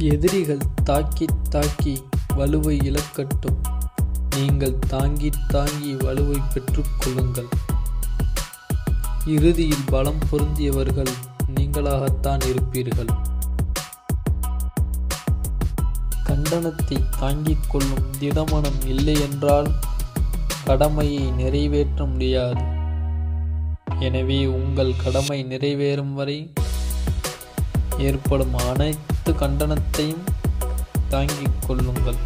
எதிரிகள் தாக்கித் தாக்கி வலுவை இழக்கட்டும் நீங்கள் தாங்கித் தாங்கி வலுவை பெற்றுக் கொள்ளுங்கள் இறுதியில் பலம் பொருந்தியவர்கள் நீங்களாகத்தான் இருப்பீர்கள் கண்டனத்தை தாங்கிக் கொள்ளும் திடமனம் இல்லையென்றால் கடமையை நிறைவேற்ற முடியாது எனவே உங்கள் கடமை நிறைவேறும் வரை ஏற்படும் அனைத்து கண்டனத்தையும் தாங்கிக் கொள்ளுங்கள்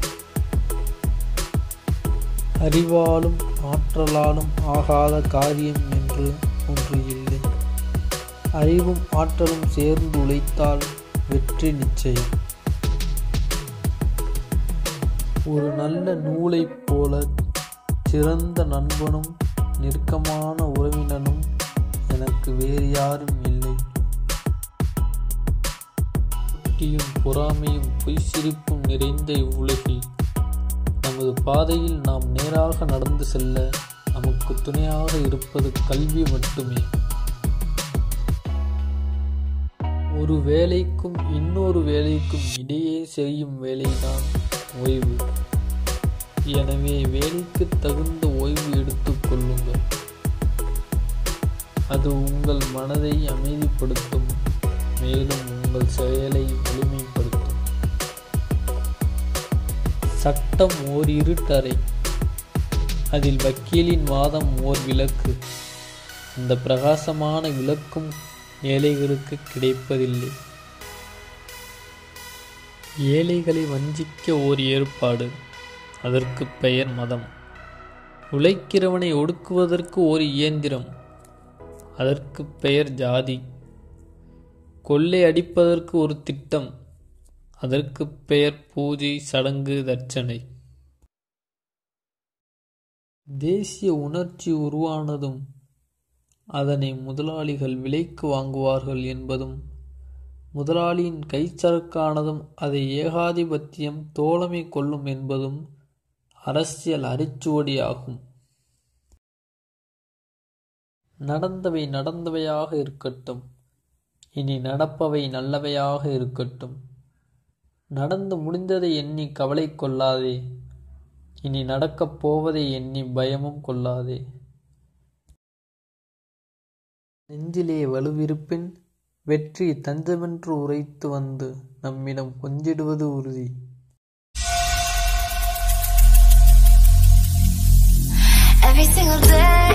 அறிவாலும் ஆற்றலாலும் ஆகாத காரியம் என்று ஒன்று இல்லை அறிவும் ஆற்றலும் சேர்ந்து உழைத்தால் வெற்றி நிச்சயம் ஒரு நல்ல நூலைப் போல சிறந்த நண்பனும் நெருக்கமான உறவினனும் எனக்கு வேறு யாரும் இல்லை போட்டியும் பொறாமையும் பொய் சிரிப்பும் நிறைந்த இவ்வுலகில் நமது பாதையில் நாம் நேராக நடந்து செல்ல நமக்கு துணையாக இருப்பது கல்வி மட்டுமே ஒரு வேலைக்கும் இன்னொரு வேலைக்கும் இடையே செய்யும் வேலைதான் ஓய்வு எனவே வேலைக்கு தகுந்த ஓய்வு எடுத்துக் கொள்ளுங்கள் அது உங்கள் மனதை அமைதிப்படுத்தும் மேலும் உங்கள் செயலை வலிமைப்படுத்தும் சட்டம் ஓர் இருட்டறை அதில் வக்கீலின் வாதம் ஓர் விளக்கு அந்த பிரகாசமான விளக்கும் ஏழைகளுக்கு கிடைப்பதில்லை ஏழைகளை வஞ்சிக்க ஓர் ஏற்பாடு அதற்கு பெயர் மதம் உழைக்கிறவனை ஒடுக்குவதற்கு ஒரு இயந்திரம் அதற்கு பெயர் ஜாதி கொள்ளை அடிப்பதற்கு ஒரு திட்டம் அதற்கு பெயர் பூஜை சடங்கு தட்சணை தேசிய உணர்ச்சி உருவானதும் அதனை முதலாளிகள் விலைக்கு வாங்குவார்கள் என்பதும் முதலாளியின் கைச்சரக்கானதும் அதை ஏகாதிபத்தியம் தோழமை கொள்ளும் என்பதும் அரசியல் அரிச்சுவடியாகும் நடந்தவை நடந்தவையாக இருக்கட்டும் இனி நடப்பவை நல்லவையாக இருக்கட்டும் நடந்து முடிந்ததை எண்ணி கவலை கொள்ளாதே இனி நடக்கப் போவதை எண்ணி பயமும் கொள்ளாதே நெஞ்சிலே வலுவிருப்பின் வெற்றி தஞ்சமென்று உரைத்து வந்து நம்மிடம் கொஞ்சிடுவது உறுதி Every single day